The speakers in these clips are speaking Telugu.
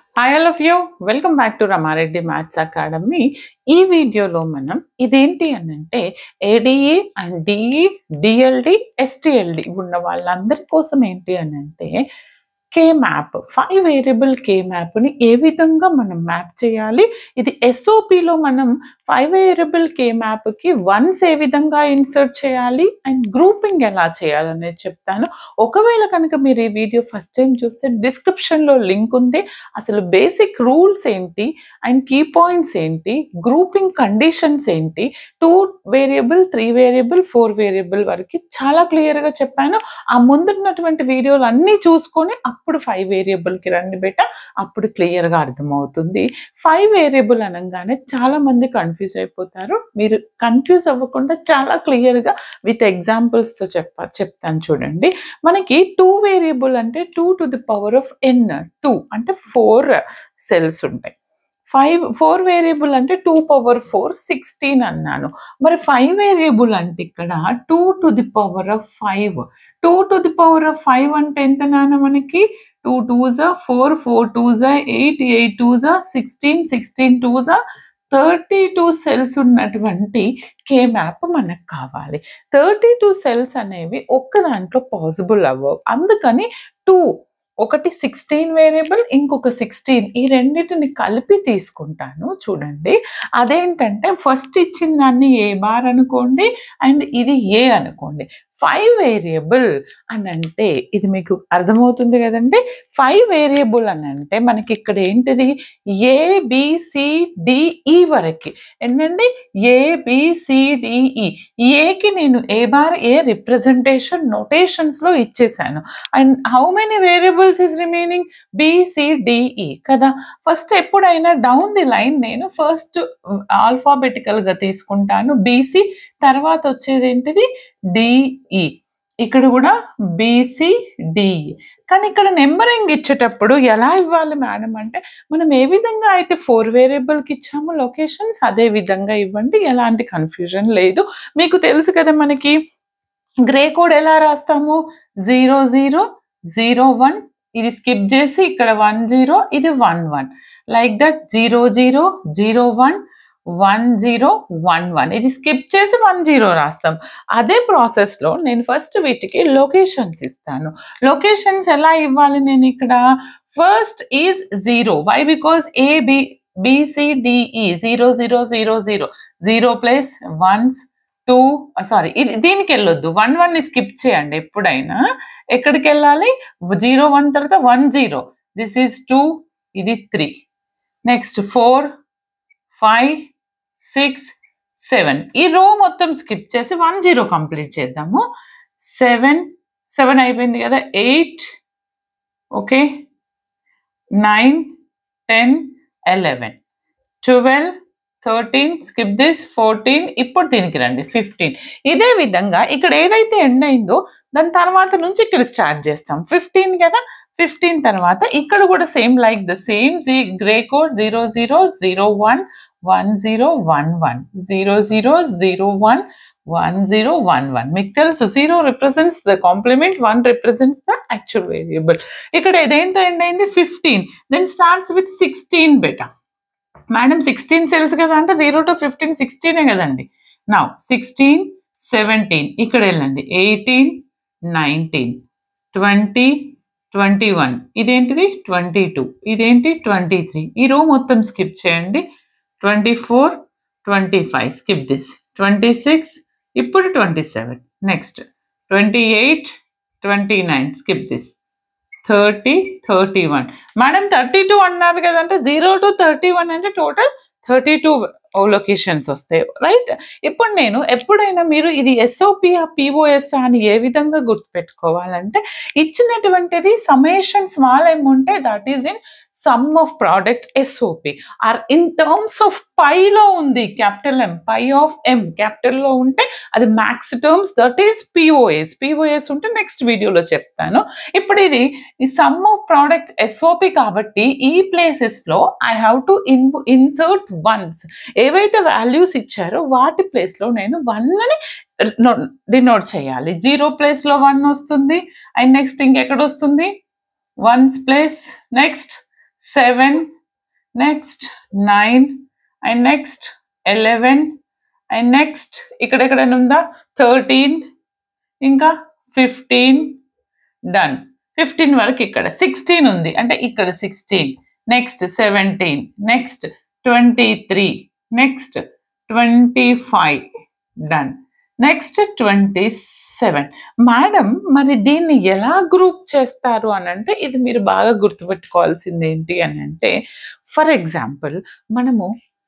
hi all of you welcome back to Rama Reddy maths academy ఈ వీడియోలో మనం ఇదేంటి అని అంటే ADE and DE DLD STLD ఉన్న వాళ్ళందరి కోసం ఏంటి అని అంటే K map five variable K మ్యాప్ని ఏ విధంగా మనం మ్యాప్ చేయాలి ఇది ఎస్ఓపిలో మనం ఫైవ్ వేరియబుల్ కే మ్యాప్కి వన్స్ ఏ విధంగా ఇన్సర్ట్ చేయాలి అండ్ గ్రూపింగ్ ఎలా చేయాలనేది చెప్తాను ఒకవేళ కనుక మీరు ఈ వీడియో ఫస్ట్ టైం చూస్తే డిస్క్రిప్షన్లో లింక్ ఉంది అసలు బేసిక్ రూల్స్ ఏంటి అండ్ కీ పాయింట్స్ ఏంటి గ్రూపింగ్ కండిషన్స్ ఏంటి two variable three variable four variable వరకు చాలా క్లియర్గా చెప్పాను ఆ ముందున్నటువంటి వీడియోలు అన్నీ చూసుకొని అప్పుడు ఫైవ్ వేరియబుల్కి రండి బేట అప్పుడు క్లియర్గా అర్థమవుతుంది ఫైవ్ వేరియబుల్ అనగానే చాలా మంది కన్ఫ్యూజ్ అయిపోతారు మీరు కన్ఫ్యూజ్ అవ్వకుండా చాలా క్లియర్గా విత్ ఎగ్జాంపుల్స్తో చెప్ప చెప్తాను చూడండి మనకి టూ వేరియబుల్ అంటే two to the power of N two అంటే ఫోర్ సెల్స్ ఉంటాయి ఫైవ్ ఫోర్ వేరియబుల్ అంటే టూ పవర్ ఫోర్ సిక్స్టీన్ అన్నాను మరి ఫైవ్ వేరియబుల్ అంటే ఇక్కడ two to the power of five two to the power of five అంటే ఎంత నాన్న మనకి two twos are four four twos are eight eight twos are sixteen sixteen twos are thirty two cells ఉన్నటువంటి కే మ్యాప్ మనకు కావాలి థర్టీ టూ సెల్స్ అనేవి ఒక్క దాంట్లో పాసిబుల్ అవ్వవు అందుకని టూ ఒకటి సిక్స్టీన్ వేరియబుల్ ఇంకొక సిక్స్టీన్ ఈ రెండింటిని కలిపి తీసుకుంటాను చూడండి అదేంటంటే ఫస్ట్ ఇచ్చిన దాన్ని ఏ బార్ అనుకోండి అండ్ ఇది ఏ అనుకోండి ఫైవ్ వేరియబుల్ అని అంటే ఇది మీకు అర్థమవుతుంది కదండి ఫైవ్ వేరియబుల్ అని అంటే మనకి ఇక్కడ ఏంటిది ఏబిసిడిఈ వరకు ఏంటండి ఏబిసిడిఈ ఏకి నేను ఏ బార్ ఏ రిప్రజెంటేషన్ నోటేషన్స్లో ఇచ్చేసాను and how many variables is remaining BCDE కదా ఫస్ట్ ఎప్పుడైనా డౌన్ ది లైన్ నేను ఫస్ట్ ఆల్ఫాబెటికల్గా తీసుకుంటాను బీసీ తర్వాత వచ్చేది ఏంటిది డిఈ ఇక్కడ కూడా బీసీడిఈ కానీ ఇక్కడ నెంబరింగ్ ఇచ్చేటప్పుడు ఎలా ఇవ్వాలి మేడం అంటే మనం ఏ విధంగా అయితే ఫోర్ వేరియబుల్కి ఇచ్చామో లొకేషన్స్ అదే విధంగా ఇవ్వండి ఎలాంటి కన్ఫ్యూజన్ లేదు మీకు తెలుసు కదా మనకి గ్రే కోడ్ ఎలా రాస్తాము జీరో జీరో జీరో వన్ ఇది స్కిప్ చేసి ఇక్కడ వన్ జీరో ఇది one one like that zero zero zero one one zero one one ఇది స్కిప్ చేసి వన్ జీరో రాస్తాం అదే ప్రాసెస్లో నేను ఫస్ట్ వీటికి లొకేషన్స్ ఇస్తాను లొకేషన్స్ ఎలా ఇవ్వాలి నేను ఇక్కడ first is zero why because A B BCDE zero zero zero zero zero plus ones two sorry ఇది దీనికి వెళ్ళొద్దు వన్ వన్ స్కిప్ చేయండి ఎప్పుడైనా ఎక్కడికి వెళ్ళాలి జీరో వన్ తర్వాత one zero this is two ఇది three next four five six seven ఈ రో మొత్తం స్కిప్ చేసి వన్ జీరో కంప్లీట్ చేద్దాము సెవెన్ సెవెన్ అయిపోయింది కదా eight okay nine ten eleven twelve thirteen skip this fourteen ఇప్పుడు దీనికి రండి ఫిఫ్టీన్ ఇదే విధంగా ఇక్కడ ఏదైతే ఎండ్ అయిందో దాని తర్వాత నుంచి ఇక్కడ స్టార్ట్ చేస్తాం ఫిఫ్టీన్ కదా ఫిఫ్టీన్ తర్వాత ఇక్కడ కూడా సేమ్ లైక్ ద సేమ్ జీ grey code zero zero zero one one zero one one zero zero zero one one zero one one మీకు తెలుసు zero represents the complement one represents the actual variable ఇక్కడ ఏదైతే ఎండ్ అయింది fifteen then starts with sixteen బెటా మేడం సిక్స్టీన్ సెల్స్ కదా అంటే జీరో టు ఫిఫ్టీన్ సిక్స్టీనే కదండి నా సిక్స్టీన్ సెవెంటీన్ ఇక్కడ వెళ్ళండి eighteen nineteen twenty twenty one ఇదేంటిది ట్వంటీ టూ ఇదేంటి ట్వంటీ త్రీ ఈ రో మొత్తం స్కిప్ చేయండి twenty four twenty five skip this twenty six ఇప్పుడు twenty seven next twenty eight twenty nine skip this thirty thirty one madam thirty two అన్నారు కదంటే జీరో టు థర్టీ వన్ అంటే టోటల్ థర్టీ టూ లొకేషన్స్ వస్తాయి రైట్ ఇప్పుడు నేను ఎప్పుడైనా మీరు ఇది ఎస్ఓపి పిఓఎస్ అని ఏ విధంగా గుర్తుపెట్టుకోవాలంటే ఇచ్చినటువంటిది సమేషన్ స్మాల్ ఎమ్ ఉంటే that is in sum of product SOP or in terms of పైలో ఉంది capital M pi of M క్యాపిటల్లో ఉంటే అది max terms that is POS POS ఉంటే నెక్స్ట్ వీడియోలో చెప్తాను ఇప్పుడు ఇది ఈ సమ్ ఆఫ్ ప్రోడక్ట్ ఎస్ఓపి కాబట్టి ఈ ప్లేసెస్లో I have to in insert ones ఏవైతే వాల్యూస్ ఇచ్చారో వాటి ప్లేస్లో నేను వన్ని డినోట్ చేయాలి జీరో ప్లేస్లో వన్ వస్తుంది అండ్ నెక్స్ట్ ఇంకెక్కడ వస్తుంది ones place next seven next nine and next eleven and next ఇక్కడ ఎక్కడైనా ఉందా థర్టీన్ ఇంకా ఫిఫ్టీన్ డన్ ఫిఫ్టీన్ వరకు ఇక్కడ సిక్స్టీన్ ఉంది అంటే ఇక్కడ sixteen next seventeen next twenty three next twenty five done next twenty seven madam మరి దీన్ని ఎలా గ్రూప్ చేస్తారు అని అంటే ఇది మీరు బాగా గుర్తుపెట్టుకోవాల్సింది ఏంటి అని అంటే ఫర్ ఎగ్జాంపుల్ మనము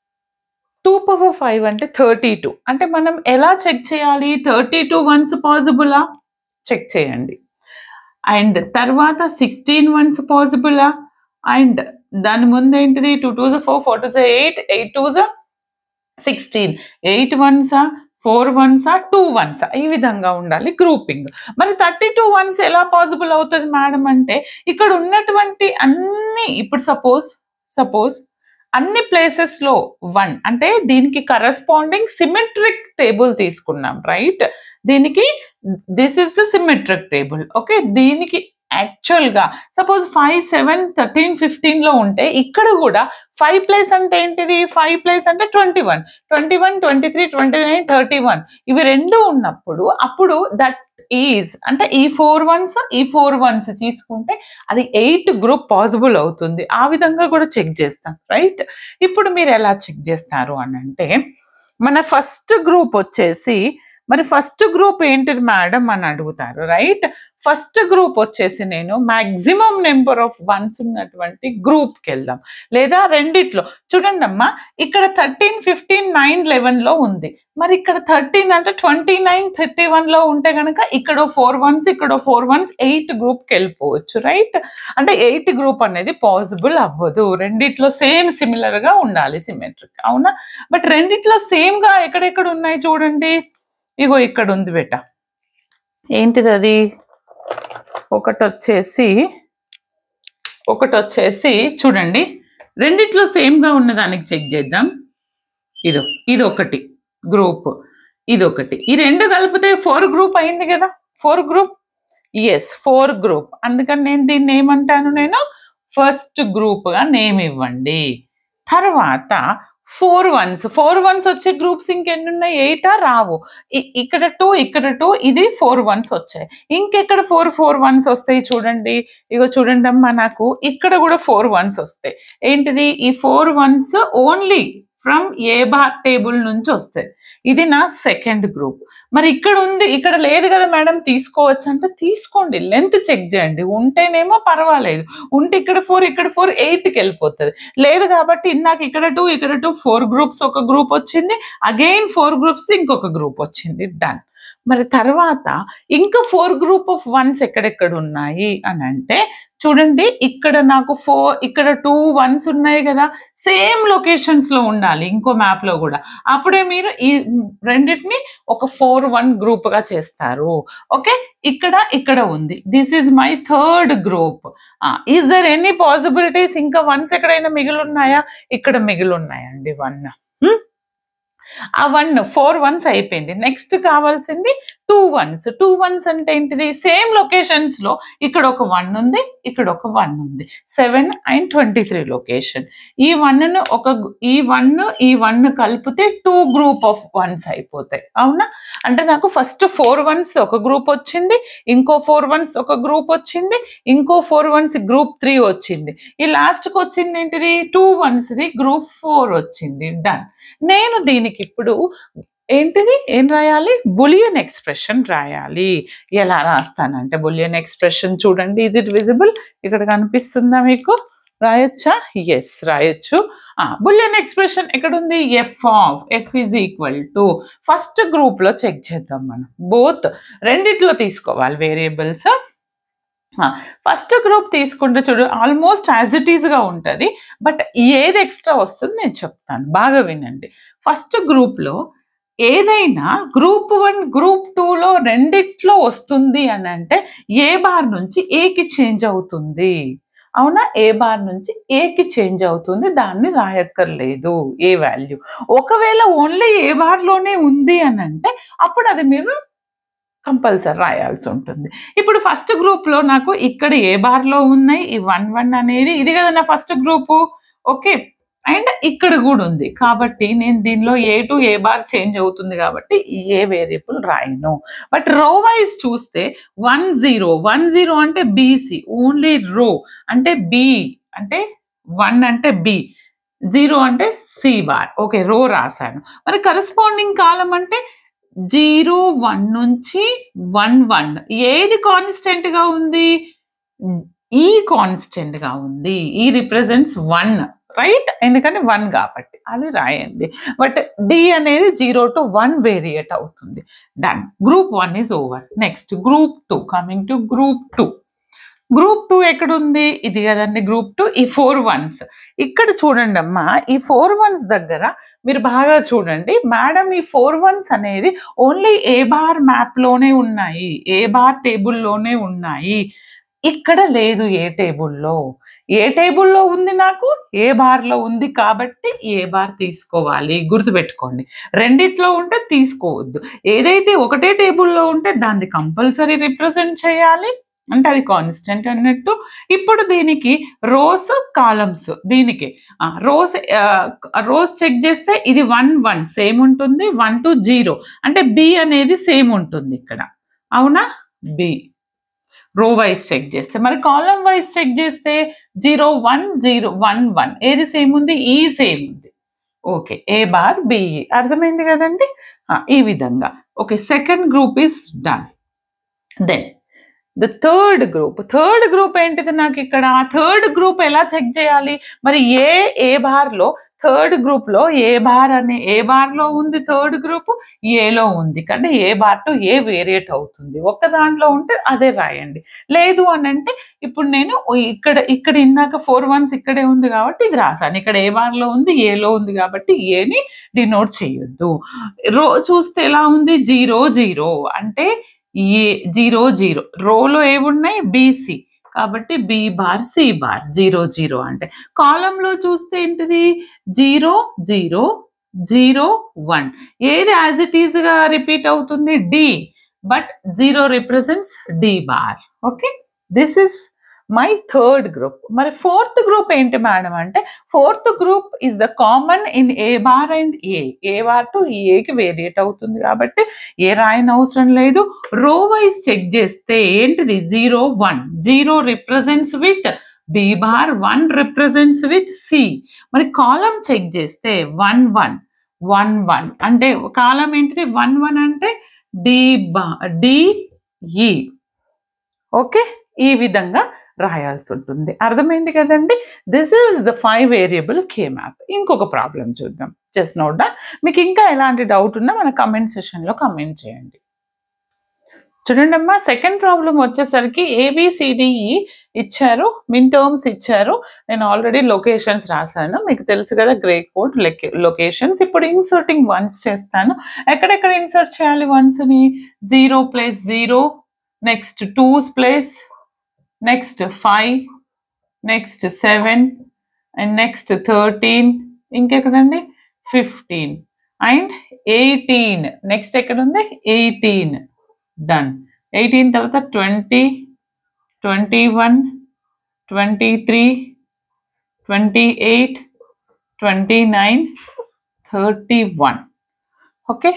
టూ పవర్ ఫైవ్ అంటే థర్టీ టూ అంటే మనం ఎలా చెక్ చేయాలి థర్టీ టూ వన్స్ పాసిబులా చెక్ చేయండి అండ్ తర్వాత సిక్స్టీన్ వన్స్ పాసిబులా అండ్ దాని ముందు ఏంటిది two two four four two eight eight two sixteen eight వన్సా ఫోర్ వన్సా టూ వన్సా ఈ విధంగా ఉండాలి గ్రూపింగ్ మరి థర్టీ టూ వన్స్ ఎలా పాసిబుల్ అవుతుంది మేడం అంటే ఇక్కడ ఉన్నటువంటి అన్ని ఇప్పుడు సపోజ్ సపోజ్ అన్ని ప్లేసెస్లో వన్ అంటే దీనికి కరస్పాండింగ్ సిమెట్రిక్ టేబుల్ తీసుకున్నాం రైట్ దీనికి this is the symmetric table okay దీనికి యాక్చువల్గా సపోజ్ ఫైవ్ సెవెన్ థర్టీన్ ఫిఫ్టీన్లో ఉంటే ఇక్కడ కూడా ఫైవ్ ప్లేస్ అంటే ఏంటిది ఫైవ్ ప్లేస్ అంటే twenty one twenty one twenty three twenty nine thirty one ఇవి రెండు ఉన్నప్పుడు అప్పుడు దట్ ఈజ్ అంటే ఈ ఫోర్ వన్స్ ఈ ఫోర్ వన్స్ తీసుకుంటే అది ఎయిట్ గ్రూప్ పాసిబుల్ అవుతుంది ఆ విధంగా కూడా చెక్ చేస్తాం రైట్ ఇప్పుడు మీరు ఎలా చెక్ చేస్తారు అని అంటే మన ఫస్ట్ గ్రూప్ వచ్చేసి మరి ఫస్ట్ గ్రూప్ ఏంటిది మేడం అని అడుగుతారు రైట్ ఫస్ట్ గ్రూప్ వచ్చేసి నేను మాక్సిమం నెంబర్ ఆఫ్ వన్స్ ఉన్నటువంటి గ్రూప్కి వెళ్దాం లేదా రెండిట్లో చూడండి అమ్మా ఇక్కడ థర్టీన్ ఫిఫ్టీన్ నైన్ లెవెన్లో ఉంది మరి ఇక్కడ థర్టీన్ అంటే ట్వంటీ నైన్ థర్టీ వన్లో ఉంటే కనుక ఇక్కడ ఫోర్ వన్స్ ఇక్కడ ఫోర్ వన్స్ ఎయిట్ గ్రూప్కి వెళ్ళిపోవచ్చు రైట్ అంటే ఎయిట్ గ్రూప్ అనేది పాసిబుల్ అవ్వదు రెండిట్లో సేమ్ సిమిలర్గా ఉండాలి సిమెట్రిక్ అవునా బట్ రెండిట్లో సేమ్గా ఎక్కడెక్కడ ఉన్నాయి చూడండి ఇగో ఇక్కడ ఉంది బేట ఏంటిది అది ఒకటి వచ్చేసి ఒకటి వచ్చేసి చూడండి రెండిట్లో సేమ్గా ఉన్న దానికి చెక్ చేద్దాం ఇదో ఇది ఒకటి గ్రూప్ ఇది ఒకటి ఈ రెండు కలిపితే ఫోర్ గ్రూప్ అయింది కదా four group yes four group అందుకని నేను దీన్ని ఏమంటాను నేను ఫస్ట్ గ్రూప్గా నేమ్ ఇవ్వండి తర్వాత ఫోర్ వన్స్ ఫోర్ వన్స్ వచ్చే గ్రూప్స్ ఇంకెన్ని ఉన్నాయి ఎయిటా రావు ఇ- ఇక్కడ టూ ఇక్కడ టూ ఇది ఫోర్ వన్స్ వచ్చాయి ఇంకెక్కడ ఫోర్ ఫోర్ వన్స్ వస్తాయి చూడండి ఇగో చూడండి అమ్మా నాకు ఇక్కడ కూడా ఫోర్ వన్స్ వస్తాయి ఏంటిది ఈ four ones only from A bar table నుంచి వస్తాయి ఇది నా సెకండ్ గ్రూప్ మరి ఇక్కడ ఉంది ఇక్కడ లేదు కదా మేడం తీసుకోవచ్చు అంటే తీసుకోండి లెంత్ చెక్ చేయండి ఉంటేనేమో పర్వాలేదు ఉంటే ఇక్కడ ఫోర్ ఇక్కడ ఫోర్ ఎయిట్కి వెళ్ళిపోతుంది లేదు కాబట్టి ఇందాక ఇక్కడ టూ ఇక్కడ టూ ఫోర్ గ్రూప్స్ ఒక గ్రూప్ వచ్చింది అగైన్ ఫోర్ గ్రూప్స్ ఇంకొక గ్రూప్ వచ్చింది డన్ మరి తర్వాత ఇంకా ఫోర్ గ్రూప్ ఆఫ్ వన్స్ ఎక్కడెక్కడ ఉన్నాయి అని అంటే చూడండి ఇక్కడ నాకు ఫోర్ ఇక్కడ టూ వన్స్ ఉన్నాయి కదా సేమ్ లొకేషన్స్ లో ఉండాలి ఇంకో మ్యాప్ లో కూడా అప్పుడే మీరు ఈ రెండింటిని ఒక ఫోర్ వన్ గ్రూప్ గా చేస్తారు ఓకే ఇక్కడ ఇక్కడ ఉంది this is my third group is there any possibilities ఇంకా వన్స్ ఎక్కడైనా మిగిలి ఉన్నాయా ఇక్కడ మిగిలి ఉన్నాయండి వన్ ఆ వన్ ఫోర్ వన్స్ అయిపోయింది నెక్స్ట్ కావాల్సింది టూ వన్స్ టూ వన్స్ అంటే ఏంటిది సేమ్ లొకేషన్స్ లో ఇక్కడ ఒక వన్ ఉంది ఇక్కడ ఒక వన్ ఉంది seven and twenty three location ఈ వన్ ఒక ఈ వన్ ఈ వన్ కలిపితే టూ గ్రూప్ ఆఫ్ వన్స్ అయిపోతాయి అవునా అంటే నాకు ఫస్ట్ ఫోర్ వన్స్ ఒక గ్రూప్ వచ్చింది ఇంకో ఫోర్ వన్స్ ఒక గ్రూప్ వచ్చింది ఇంకో ఫోర్ వన్స్ గ్రూప్ త్రీ వచ్చింది ఈ లాస్ట్కి వచ్చింది ఏంటిది టూ వన్స్ది గ్రూప్ ఫోర్ వచ్చింది డన్ నేను దీనికి ఇప్పుడు ఏంటిది ఏం రాయాలి బులియన్ ఎక్స్ప్రెషన్ రాయాలి ఎలా రాస్తానంటే బులియన్ ఎక్స్ప్రెషన్ చూడండి ఈజ్ ఇట్ విజిబుల్ ఇక్కడ కనిపిస్తుందా మీకు రాయొచ్చా ఎస్ రాయొచ్చు బులియన్ ఎక్స్ప్రెషన్ ఎక్కడ ఉంది F of F is equal to first గ్రూప్లో చెక్ చేద్దాం మనం బోత్ రెండిట్లో తీసుకోవాలి వేరియబుల్స్ ఫస్ట్ గ్రూప్ తీసుకుంటే చూడు ఆల్మోస్ట్ యాజ్ ఇట్ ఈస్గా ఉంటుంది బట్ ఏది ఎక్స్ట్రా వస్తుంది నేను చెప్తాను బాగా వినండి ఫస్ట్ గ్రూప్లో ఏదైనా గ్రూప్ వన్ గ్రూప్ టూలో రెండిట్లో వస్తుంది అని అంటే ఏ బార్ నుంచి ఏకి చేంజ్ అవుతుంది అవునా ఏ బార్ నుంచి ఏకి చేంజ్ అవుతుంది దాన్ని రాయక్కర్లేదు ఏ వాల్యూ ఒకవేళ ఓన్లీ ఏ బార్లోనే ఉంది అని అంటే అప్పుడు అది మీరు కంపల్సరీ రాయాల్సి ఉంటుంది ఇప్పుడు ఫస్ట్ గ్రూప్లో నాకు ఇక్కడ ఏ బార్లో ఉన్నాయి ఈ వన్ వన్ అనేది ఇది కదా నా ఫస్ట్ గ్రూపు ఓకే అండ్ ఇక్కడ కూడా ఉంది కాబట్టి నేను దీనిలో A to A bar change అవుతుంది కాబట్టి ఏ వేరియబుల్ రాయను బట్ రో వైజ్ చూస్తే వన్ జీరో వన్ జీరో అంటే బీసీ ఓన్లీ రో అంటే బి అంటే వన్ అంటే బి జీరో అంటే సి బార్ ఓకే రో రాశాను మరి కరస్పాండింగ్ కాలం అంటే జీరో వన్ నుంచి వన్ వన్ ఏది కాన్స్టెంట్ గా ఉంది ఈ కాన్స్టెంట్ గా ఉంది ఈ రిప్రజెంట్స్ వన్ రైట్ ఎందుకంటే వన్ కాబట్టి అది రాయండి బట్ డి అనేది జీరో టు వన్ వేరియేట్ అవుతుంది done group one is over next group two coming to group two group two ఎక్కడుంది ఇది కదండి గ్రూప్ టూ ఈ ఫోర్ వన్స్ ఇక్కడ చూడండి అమ్మా ఈ ఫోర్ వన్స్ దగ్గర మీరు బాగా చూడండి మేడం ఈ ఫోర్ వన్స్ అనేది ఓన్లీ ఏ బార్ మ్యాప్లోనే ఉన్నాయి ఏ బార్ టేబుల్లోనే ఉన్నాయి ఇక్కడ లేదు ఏ టేబుల్లో ఏ టేబుల్లో ఉంది నాకు ఏ బార్లో ఉంది కాబట్టి ఏ బార్ తీసుకోవాలి గుర్తుపెట్టుకోండి రెండిట్లో ఉంటే తీసుకోవద్దు ఏదైతే ఒకటే టేబుల్లో ఉంటే దాన్ని కంపల్సరీ రిప్రజెంట్ చేయాలి అంటే అది కాన్స్టెంట్ అన్నట్టు ఇప్పుడు దీనికి రోస్ కాలమ్స్ దీనికి రోస్ రోస్ చెక్ చేస్తే ఇది వన్ వన్ సేమ్ ఉంటుంది వన్ టు జీరో అంటే బి అనేది సేమ్ ఉంటుంది ఇక్కడ అవునా బి రో వైజ్ చెక్ చేస్తే మరి కాలం వైజ్ చెక్ చేస్తే zero one zero one one ఏది సేమ్ ఉంది ఈ సేమ్ ఉంది ఓకే ఏ బార్ బిఈ అర్థమైంది కదండి ఆ, ఈ విధంగా okay second group is done then the third group third group ఏంటిది నాకు ఇక్కడ థర్డ్ గ్రూప్ ఎలా చెక్ చేయాలి మరి ఏ ఏ బార్లో థర్డ్ గ్రూప్లో ఏ బార్ అనే ఏ బార్లో ఉంది థర్డ్ గ్రూప్ ఏలో ఉంది కానీ A bar to A variate అవుతుంది ఒక్క దాంట్లో ఉంటే అదే రాయండి లేదు అని అంటే ఇప్పుడు నేను ఇక్కడ ఇక్కడ ఇందాక ఫోర్ వన్స్ ఇక్కడే ఉంది కాబట్టి ఇది రాశాను ఇక్కడ ఏ బార్లో ఉంది ఏలో ఉంది కాబట్టి ఏని డినోట్ చేయొద్దు రో చూస్తే ఎలా ఉంది జీరో జీరో అంటే ఏ జీరో జీరో రోలో ఏమున్నాయి బీసీ కాబట్టి B bar C bar zero zero అంటే కాలంలో చూస్తే ఏంటిది జీరో జీరో జీరో వన్ ఏది యాజ్ ఇట్ ఈస్గా రిపీట్ అవుతుంది D but zero represents D bar okay this is my third group మరి ఫోర్త్ గ్రూప్ ఏంటి మేడం అంటే fourth group is the common in A bar and A A bar to ఏకి వేరియేట్ అవుతుంది కాబట్టి ఏ రాయని అవసరం లేదు రో వైజ్ చెక్ చేస్తే ఏంటిది zero one zero represents with B bar one represents with C మరి కాలం చెక్ చేస్తే వన్ వన్ వన్ వన్ అంటే కాలం ఏంటిది వన్ వన్ అంటే డి బా డిఈ ఓకే ఈ విధంగా రాయాల్సి ఉంటుంది అర్థమైంది కదండి this is the five variable K map ఇంకొక ప్రాబ్లం చూద్దాం జస్ట్ నోట్ డౌన్ మీకు ఇంకా ఎలాంటి డౌట్ ఉన్నా మన కమెంట్ సెషన్లో కమెంట్ చేయండి చూడండి అమ్మా సెకండ్ ప్రాబ్లం వచ్చేసరికి ఏబిసిడిఈ ఇచ్చారు మిన్ టర్మ్స్ ఇచ్చారు నేను ఆల్రెడీ లొకేషన్స్ రాశాను మీకు తెలుసు కదా గ్రే కోడ్ లొకేషన్స్ ఇప్పుడు ఇన్సర్టింగ్ వన్స్ చేస్తాను ఎక్కడెక్కడ ఇన్సర్ట్ చేయాలి వన్స్ని zero plus zero next twos place next five next seven and next thirteen ఇంకెక్కడండి ఫిఫ్టీన్ అండ్ ఎయిటీన్ నెక్స్ట్ ఎక్కడ ఉంది ఎయిటీన్ డన్ ఎయిటీన్ తర్వాత twenty twenty one twenty three twenty eight twenty nine thirty one okay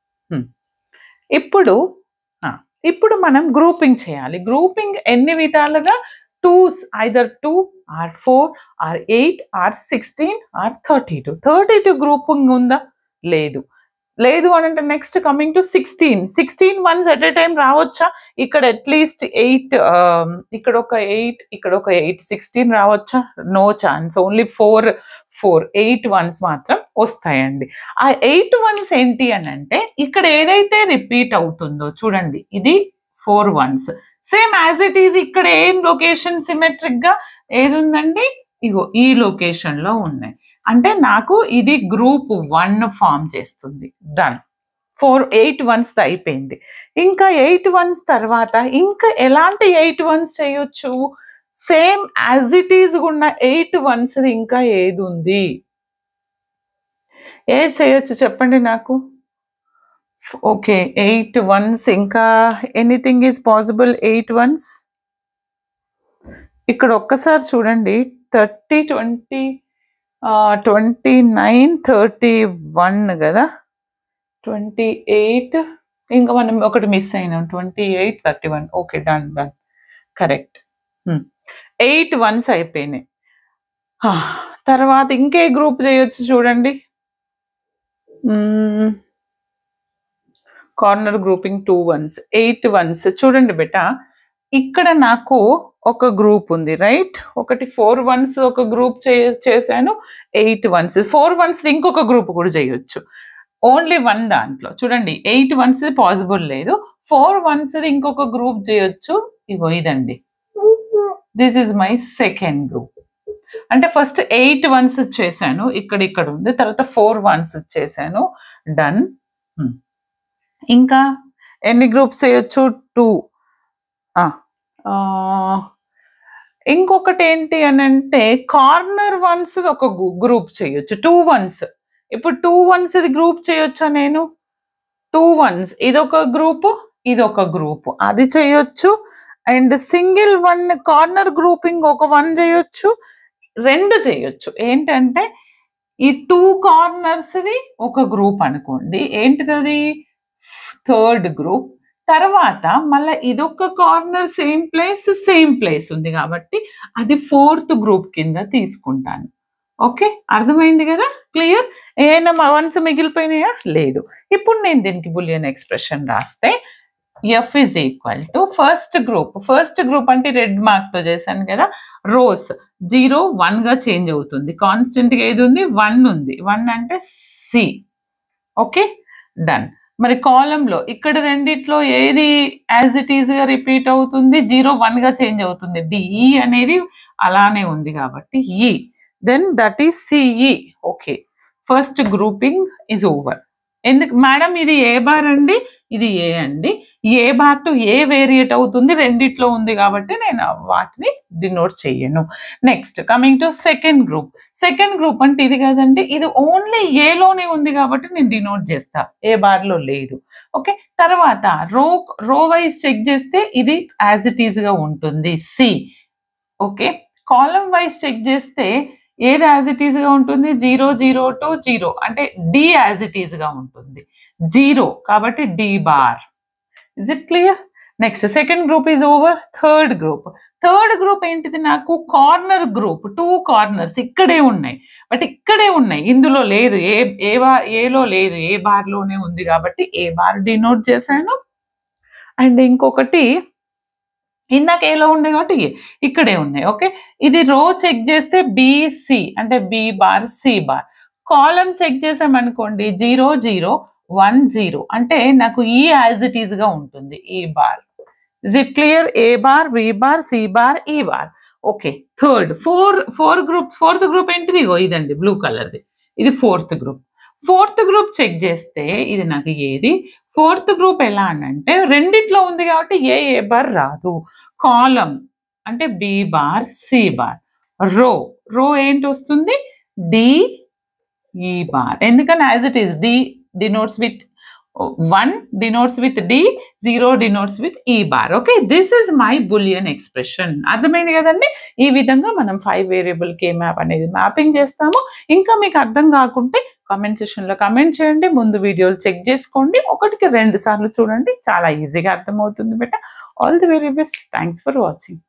ఇప్పుడు ఆ, ఇప్పుడు మనం గ్రూపింగ్ చేయాలి గ్రూపింగ్ ఎన్ని విధాలుగా twos either two or four or eight or sixteen are thirty two thirty two grouping ఉందా లేదు లేదు అని అంటే next coming to sixteen sixteen ones at a time రావచ్చా ఇక్కడ అట్లీస్ట్ ఎయిట్ ఇక్కడ ఒక ఎయిట్ ఇక్కడ ఒక ఎయిట్ సిక్స్టీన్ రావచ్చా no chance only four four eight ones మాత్రం వస్తాయండి ఆ ఎయిట్ వన్స్ ఏంటి అని అంటే ఇక్కడ ఏదైతే రిపీట్ అవుతుందో చూడండి ఇది four ones same as it is ఇక్కడ ఏం లొకేషన్ సిమెట్రిక్ గా ఏది ఉందండి ఇగో ఈ లొకేషన్ లో ఉన్నాయి అంటే నాకు ఇది గ్రూప్ వన్ ఫామ్ చేస్తుంది డన్ ఫోర్ ఎయిట్ వన్స్ అయిపోయింది ఇంకా ఎయిట్ వన్స్ తర్వాత ఇంకా ఎలాంటి ఎయిట్ వన్స్ చేయొచ్చు సేమ్ యాజ్ ఇట్ ఈజ్ ఉన్న ఎయిట్ వన్స్ ఇంకా ఏది ఉంది ఏది చేయొచ్చు చెప్పండి నాకు ఓకే ఎయిట్ వన్స్ ఇంకా anything is possible eight ones ఇక్కడ ఒక్కసారి చూడండి thirty twenty twenty nine thirty one కదా ట్వంటీ ఎయిట్ ఇంకా మనం ఒకటి మిస్ అయినాం twenty eight thirty one okay done done correct eight ones అయిపోయినాయి ఆ, తర్వాత ఇంకే గ్రూప్ చేయొచ్చు చూడండి corner grouping two ones eight ones చూడండి బెట ఇక్కడ నాకు ఒక గ్రూప్ ఉంది రైట్ ఒకటి ఫోర్ వన్స్ ఒక గ్రూప్ చే చేశాను ఎయిట్ వన్స్ ఫోర్ వన్స్ ఇంకొక గ్రూప్ కూడా చేయొచ్చు ఓన్లీ వన్ దాంట్లో చూడండి ఎయిట్ వన్స్ పాసిబుల్ లేదు ఫోర్ వన్స్ ఇంకొక గ్రూప్ చేయొచ్చు ఇగో ఇదండి this is my second group అంటే ఫస్ట్ ఎయిట్ వన్స్ చేశాను ఇక్కడ ఇక్కడ ఉంది తర్వాత ఫోర్ వన్స్ చేశాను డన్ ఇంకా ఎన్ని గ్రూప్స్ చేయొచ్చు టూ ఇంకొకటి ఏంటి అని అంటే కార్నర్ వన్స్ ఒక గ్రూప్ చేయొచ్చు టూ వన్స్ ఇప్పుడు టూ వన్స్ ఇది గ్రూప్ చేయొచ్చా నేను టూ వన్స్ ఇదొక గ్రూప్ ఇదొక గ్రూప్ అది చేయొచ్చు and single one corner grouping ఒక వన్ చేయొచ్చు రెండు చేయొచ్చు ఏంటంటే ఈ టూ కార్నర్స్ది ఒక గ్రూప్ అనుకోండి ఏంటిది అది థర్డ్ గ్రూప్ తర్వాత మళ్ళీ ఇదొక corner same place same place ఉంది కాబట్టి అది ఫోర్త్ గ్రూప్ కింద తీసుకుంటాను ఓకే అర్థమైంది కదా క్లియర్ ఏమైనా వన్స్ మిగిలిపోయినాయా లేదు ఇప్పుడు నేను దీనికి బులియన్ ఎక్స్ప్రెషన్ రాస్తే F is equal to first group first group అంటే రెడ్ మార్క్ తో చేశాను కదా రోస్ జీరో వన్ గా చేంజ్ అవుతుంది కాన్స్టెంట్ గా ఏది ఉంది వన్ ఉంది వన్ అంటే సి ఓకే డన్ మరి కాలంలో ఇక్కడ రెండిట్లో ఏది యాజ్ ఇట్ ఈజ్ గా రిపీట్ అవుతుంది జీరో వన్ గా చేంజ్ అవుతుంది డిఈ అనేది అలానే ఉంది కాబట్టి ఈ then that is CE okay first grouping is over ఎందుకు మేడం ఇది ఏ బార్ అండి ఇది ఏ అండి A bar to A variate అవుతుంది రెండిట్లో ఉంది కాబట్టి నేను వాటిని డినోట్ చెయ్యను next coming to second group second group అంటే ఇది కదండి ఇది ఓన్లీ ఏలోనే ఉంది కాబట్టి నేను డినోట్ చేస్తా ఏ బార్లో లేదు ఓకే తర్వాత రో రో వైజ్ చెక్ చేస్తే ఇది యాజ్ ఇట్ ఈజ్ గా ఉంటుంది C okay column wise check చేస్తే ఏది యాజ్ ఇట్ ఈజ్ గా ఉంటుంది జీరో జీరో టు జీరో అంటే డి యాజ్ ఇట్ ఈజ్ గా ఉంటుంది జీరో కాబట్టి D bar is it clear next second group is over third group third group ఏంటిది నాకు కార్నర్ గ్రూప్ టూ కార్నర్స్ ఇక్కడే ఉన్నాయి బట్ ఇక్కడే ఉన్నాయి ఇందులో లేదు ఏ ఏ బార్ ఏలో లేదు ఏ బార్లోనే ఉంది కాబట్టి ఏ బార్ డినోట్ చేశాను అండ్ ఇంకొకటి ఇందాక ఏలో ఉండే కాబట్టి ఏ ఇక్కడే ఉన్నాయి ఓకే ఇది రో చెక్ చేస్తే బిసి అంటే B bar C bar column check చేసామనుకోండి జీరో జీరో వన్ జీరో అంటే నాకు ఈ యాజ్ ఇట్ ఈజ్ గా ఉంటుంది E bar is it clear A bar B bar C bar E bar okay third four four group fourth group ఏంటిది ఇగో ఇదండి బ్లూ కలర్ది ఇది fourth group fourth group check చేస్తే ఇది నాకు ఏది ఫోర్త్ గ్రూప్ ఎలా అని అంటే రెండిట్లో ఉంది కాబట్టి ఏ ఏ బార్ రాదు కాలం అంటే బి బార్ సి బార్ రో రో ఏంటి వస్తుంది డి ఈ బార్ ఎందుకని as it is D denotes with one denotes with D zero denotes with E bar okay this is my Boolean expression అర్థమైంది కదండి ఈ విధంగా మనం ఫైవ్ వేరియబుల్ కే మ్యాప్ అనేది మ్యాపింగ్ చేస్తాము ఇంకా మీకు అర్థం కాకుంటే కామెంట్ సెక్షన్లో కమెంట్ చేయండి ముందు వీడియోలు చెక్ చేసుకోండి ఒకటికి రెండు సార్లు చూడండి చాలా ఈజీగా అర్థమవుతుంది బెట all the very best thanks for watching